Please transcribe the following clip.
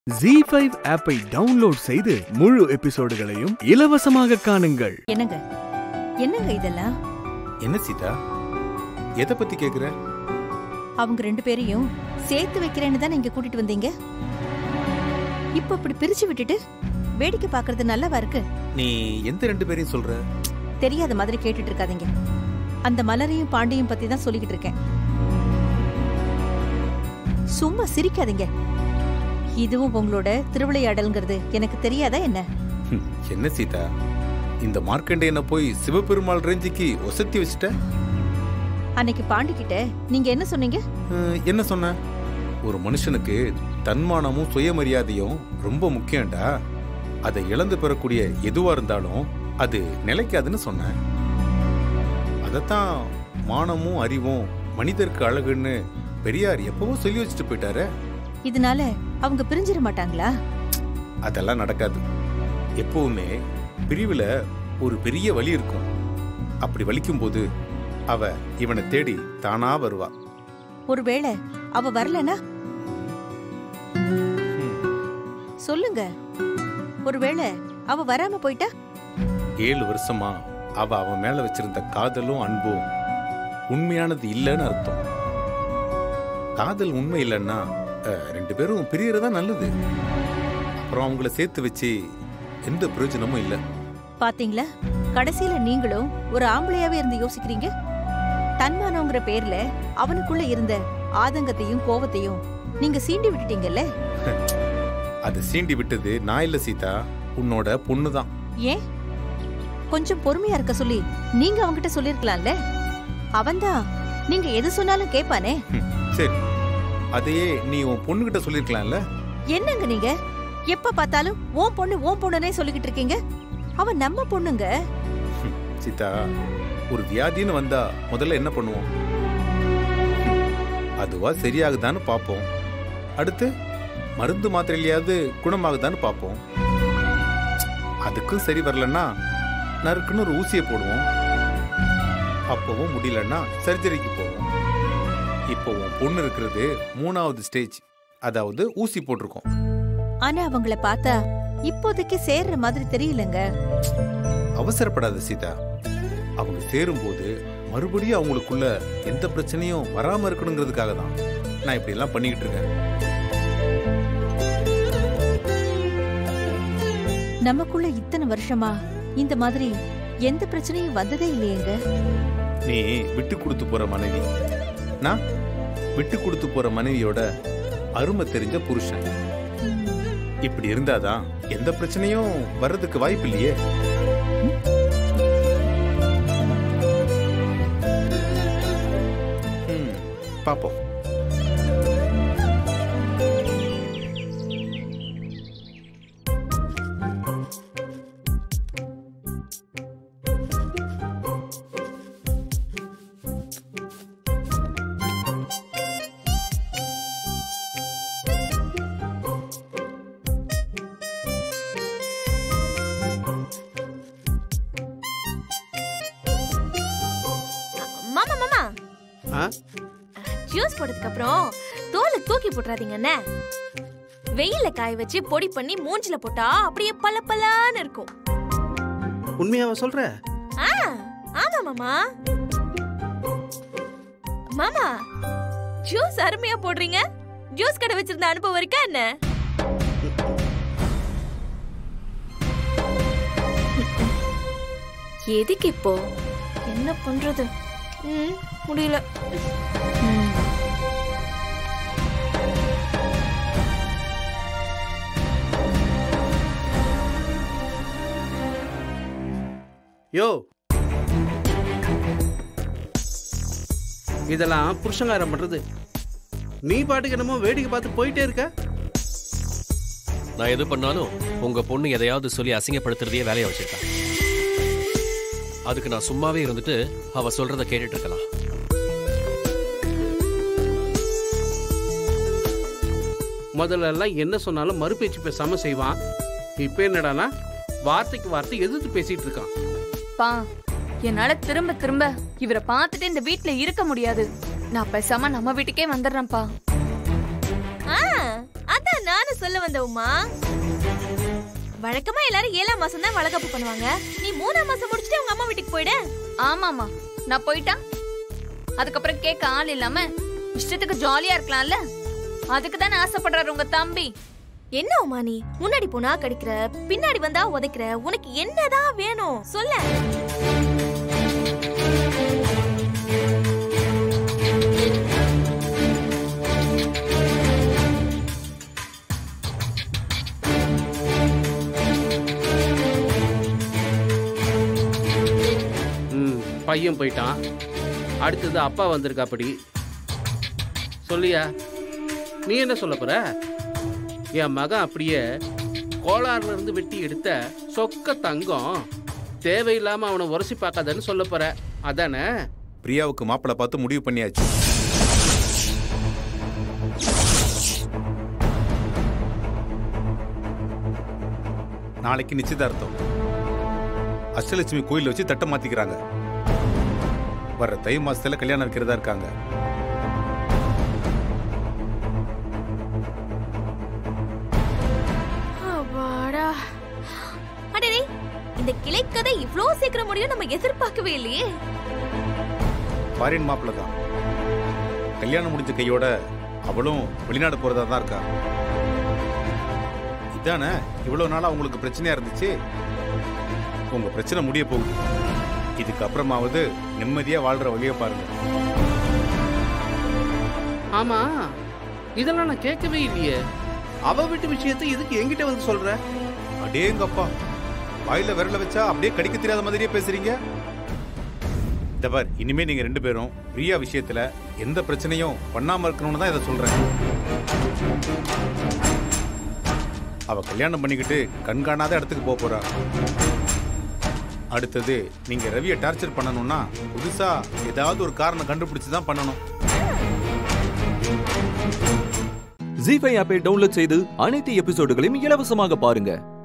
G five ஆப்பை download செய்து முழு எபிசோடுகளையும் இலவசமாக காணுங்கள் என்னங்க என்னங்க இதெல்லாம் என்ன சீதா எதை பத்தி கேக்குற அவங்க ரெண்டு பேரையும் சேர்த்து வைக்கிறேன்னு தான் இங்க கூட்டிட்டு வந்தீங்க இப்ப இப்படி பிரிச்சு விட்டுட்டு வேடிக்கை பார்க்கிறது நல்லாவா இருக்கு நீ எந்த ரெண்டு பேரையும் சொல்ற தெரியாத மாதிரி கேட்டுட்டு இருக்காதீங்க அந்த மலரையும் பாண்டியும் பத்தி தான் சொல்லிக்கிட்டு இருக்கேன் சும்மா சிரிக்காதீங்க இதுவும் உங்களோட திருவிளையாடல்ங்கிறது எனக்கு தெரியாதா என்ன ஹம், என்ன சீதா இந்த மார்க்கண்டேயனை போய் சிவபெருமாள் ரேஞ்சுக்கு ஒசத்தி வச்சுட்ட அன்னைக்கு பாண்டி கிட்ட நீங்க என்ன சொன்னீங்க அஹ், என்ன சொன்ன ஒரு மனுஷனுக்கு தன்மானமும் சுயமரியாதையும் ரொம்ப முக்கியம்டா அதை இழந்து பெறக்கூடிய எதுவா இருந்தாலும் அது நிலைக்காதுன்னு சொன்னேன் அதைத்தான் மானமும் அறிவும் மனிதருக்கு அழகுன்னு பெரியார் எப்பவோ சொல்லி வச்சுட்டு போயிட்டாரு இதனால அவங்க பிரிஞ்சிட மாட்டாங்களா அதெல்லாம் நடக்காது எப்பவுமே பிரிவுல ஒரு பெரிய வலி இருக்கும் அப்படி வலிக்கும் போது அவ இவனை தேடி தானா வருவா ஒருவேளை அவ வரலனா ஹம், சொல்லுங்க ஒருவேளை அவ வராம போயிட்டா ஏழு வருஷமா அவ அவன் மேல வச்சிருந்த காதலும் அன்பும் உண்மையானது இல்லைன்னு அர்த்தம் காதல் உண்மை இல்லைன்னா அஹ், ரெண்டு பேரும் பிரியறதா நல்லது அப்புறம் அவங்கள சேர்த்து வச்சு எந்த பிரயோஜனமும் இல்லை பாத்தீங்களா கடைசியில நீங்களும் ஒரு ஆம்பளையாவே இருந்து யோசிக்கிறீங்க தன்மானங்கிற பேர்ல அவனுக்குள்ள இருந்த ஆதங்கத்தையும் கோவத்தையும் நீங்க சீண்டி விட்டுட்டீங்கல்ல அதை சீண்டி விட்டது நான் இல்ல சீதா உன்னோட பொண்ணுதான் ஏன் கொஞ்சம் பொறுமையா இருக்க சொல்லி நீங்க அவன்கிட்ட சொல்லிருக்கலாம்ல அவன்தான் நீங்க எது சொன்னாலும் கேப்பானே ஹம், சரி அதையே நீ உன் பொண்ணுகிட்ட சொல்லிருக்கலாம்ல என்னங்க நீங்க எப்ப பார்த்தாலும் ஓன் பொண்ணு ஓன் பொண்ணுனே சொல்லிக்கிட்டு இருக்கீங்க அவன் நம்ம பொண்ணுங்க ஹம், சீதா ஒரு வியாதின்னு வந்தா முதல்ல என்ன பண்ணுவோம் அதுவா சரியாகுதான்னு பார்ப்போம் அடுத்து மருந்து மாத்திரையிலையாவது குணமாகுதான்னு பார்ப்போம் அதுக்கும் சரி வரலன்னா நறுக்குன்னு ஒரு ஊசியை போடுவோம் அப்பவும் முடியலன்னா சர்ஜரிக்கு போவோம் இப்போ உன் பொண்ணு இருக்கிறது மூணாவது ஸ்டேஜ் அதாவது ஊசி போட்டிருக்கோம் ஆனா அவங்கள பார்த்தா இப்போதைக்கு சேர்ற மாதிரி தெரியலங்க அவசரப்படாத சீதா அவங்க சேரும்போது மறுபடியும் அவங்களுக்குள்ள எந்த பிரச்சனையும் வராம இருக்கணுங்கிறதுக்காக தான் நான் இப்படி எல்லாம் பண்ணிக்கிட்டு இருக்கேன் நமக்குள்ள இத்தனை வருஷமா இந்த மாதிரி எந்த பிரச்சனையும் வந்ததே இல்லையேங்க நீ விட்டு கொடுத்து போற மனைவி நான் விட்டு கொடுத்து போற மனைவியோட அருமை தெரிஞ்ச புருஷன் ம், இப்படி இருந்தாதான் எந்த பிரச்சனையும் வர்றதுக்கு வாய்ப்பு இல்லையே ம், பாப்போம் மாமா மாமா ஆ? ஜூஸ் போட்டதுக்கு அப்புறம் தோலை தூக்கி போட்டுறாதீங்க என்ன வெயில்ல காய வச்சு பொடி பண்ணி மூஞ்சில போட்டா அப்படியே பல பலான்னு இருக்கும் உண்மையாவா சொல்ற ஆ ஆமா மாமா மாமா ஜூஸ் அருமையா போடுறீங்க ஜூஸ் கடை வச்சிருந்த அனுபவம் இருக்கா என்ன எதுக்கு இப்போ என்ன பண்றது ம் முடியல ம். யோ இதெல்லாம் புருஷங்காரம் பண்றது நீ பாட்டுக்கு என்னமோ வேடிக்கை பார்த்து போயிட்டே இருக்க நான் எது பண்ணாலும் உங்க பொண்ணு எதையாவது சொல்லி அசிங்கப்படுத்துறதையே வேலையா வச்சிருக்கா அதுக்கு நான் சும்மாவே இருந்துட்டு அவ சொல்றத கேட்டுட்டு இருக்கலாம் முதல்ல எல்லாம் என்ன சொன்னாலும் மறுபேச்சு பேசாம செய்வான் இப்ப என்னடானா வார்த்தைக்கு வார்த்தை எதிர்த்து பேசிட்டு இருக்கான் பா என்னால திரும்ப திரும்ப இவரை பார்த்துட்டு இந்த வீட்ல இருக்க முடியாது நான் பேசாம நம்ம வீட்டுக்கே வந்துடுறேன்ப்பா ஆ அதான் நானும் சொல்ல சொல்ல வந்த உமா வழக்கமா எல்லாரும் ஏழாம் மாசம் தான் வளகாப்பு பண்ணுவாங்க நீ மூணாம் மாசம் முடிச்சுட்டு உங்க அம்மா வீட்டுக்கு போயிடு ஆமாமா நான் போயிட்டா அதுக்கப்புறம் கேட்க ஆள் இல்லாம இஷ்டத்துக்கு ஜாலியா இருக்கலாம்ல அதுக்கு தானே ஆசைப்படுறாரு உங்க தம்பி என்ன உமா நீ முன்னாடி போனா கடிக்கிற பின்னாடி வந்தா உதைக்கிற உனக்கு என்னதான் வேணும் சொல்ல ம் பையன் போயிட்டான் அடுத்தது அப்பா வந்திருக்காப்படி சொல்லியா நீ என்ன சொல்ல போற என் மகன் அப்படியே கோளாறுல இருந்து வெட்டி எடுத்த சொக்க தங்கம் தேவையில்லாம அவனை உரசி பார்க்காதன்னு சொல்ல போற அதானே பிரியாவுக்கு மாப்பிள்ளை பார்த்து முடிவு பண்ணியாச்சு நாளைக்கு நிச்சயதார்த்தம் அஷ்டலட்சுமி கோயில் வச்சு தட்டம் மாத்திக்கிறாங்க வர்ற தை மாசத்துல கல்யாணம் வைக்கிறதா இருக்காங்க அப்பாடா. அடடே இந்த கிளைக்கதை இவ்ளோ சீக்கிரம் முடியும் நம்ம எதிர்பார்க்கவே இல்லையே ஃபாரின் மாப்பிள்ளை தான் கல்யாணம் முடிஞ்ச கையோட அவளும் வெளிநாடு போறதா தான் இருக்கா இதானே இவ்வளவு நாளா உங்களுக்கு பிரச்சனையா இருந்துச்சு உங்க பிரச்சனை முடிய போகுது இதுக்கப்புறமாவது நிம்மதியா வாழ்ற வழியை பாருங்க ஆமா இதெல்லாம் நான் கேட்கவே இல்லையே அவ வீட்டு விஷயத்தை எதுக்கு என்கிட்ட வந்து சொல்ற அடேங்கப்பா வாயில விரல வச்சா அப்படியே கடிக்க தெரியாத மாதிரியே பேசுறீங்க இந்த பார் இனிமே நீங்க ரெண்டு பேரும் பிரியா விஷயத்துல எந்த பிரச்சனையும் பண்ணாம இருக்கணும்னு தான் இதை சொல்றேன் அவ கல்யாணம் பண்ணிக்கிட்டு கண்காணாத இடத்துக்கு போக போறா அடுத்தது நீங்க ரவியை டார்ச்சர் பண்ணணும்னா புதுசா ஏதாவது ஒரு காரணம் கண்டுபிடிச்சு தான் பண்ணணும் ஜி ஃபைவ் ஆப்பை டவுன்லோட் செய்து அனைத்து எபிசோடுகளையும் இலவசமாக பாருங்க